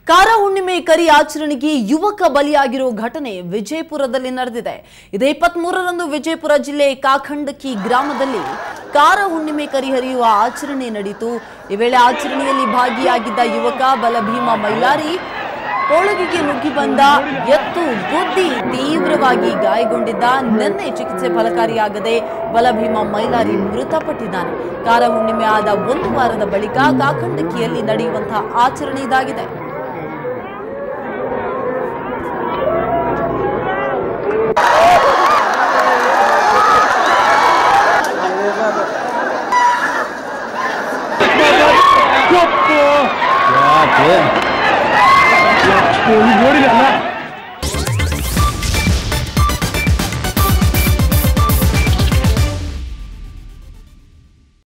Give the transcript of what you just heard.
ಕಾರ ಹುಣ್ಣಿಮೆ ಕರಿ ಆಚರಣೆಗೆ ಯುವಕ ಬಲಿಯಾಗಿರೋ ಘಟನೆ ವಿಜಯಪುರದಲ್ಲಿ ನಡೆದಿದೆ ಇದೇ ಇಪ್ಪತ್ಮೂರರಂದು ವಿಜಯಪುರ ಜಿಲ್ಲೆ ಕಾಖಂಡಕಿ ಗ್ರಾಮದಲ್ಲಿ ಕಾರ ಹುಣ್ಣಿಮೆ ಕರಿ ಹರಿಯುವ ಆಚರಣೆ ನಡೆಯಿತು ಈ ವೇಳೆ ಆಚರಣೆಯಲ್ಲಿ ಭಾಗಿಯಾಗಿದ್ದ ಯುವಕ ಬಲಭೀಮ ಮೈಲಾರಿ ಕೊಳಗಿಗೆ ನುಗ್ಗಿ ಬಂದ ಎತ್ತು ಗುದ್ದಿ ತೀವ್ರವಾಗಿ ಗಾಯಗೊಂಡಿದ್ದ ನಿನ್ನೆ ಚಿಕಿತ್ಸೆ ಫಲಕಾರಿಯಾಗದೆ ಬಲಭೀಮ ಮೈಲಾರಿ ಮೃತಪಟ್ಟಿದ್ದಾನೆ ಕಾರ ಹುಣ್ಣಿಮೆ ಆದ ಒಂದು ವಾರದ ಬಳಿಕ ಕಾಖಂಡಕಿಯಲ್ಲಿ ನಡೆಯುವಂತಹ ಆಚರಣೆ ಇದಾಗಿದೆ ಯಾಕೆ ನೋಡಿದಲ್ಲ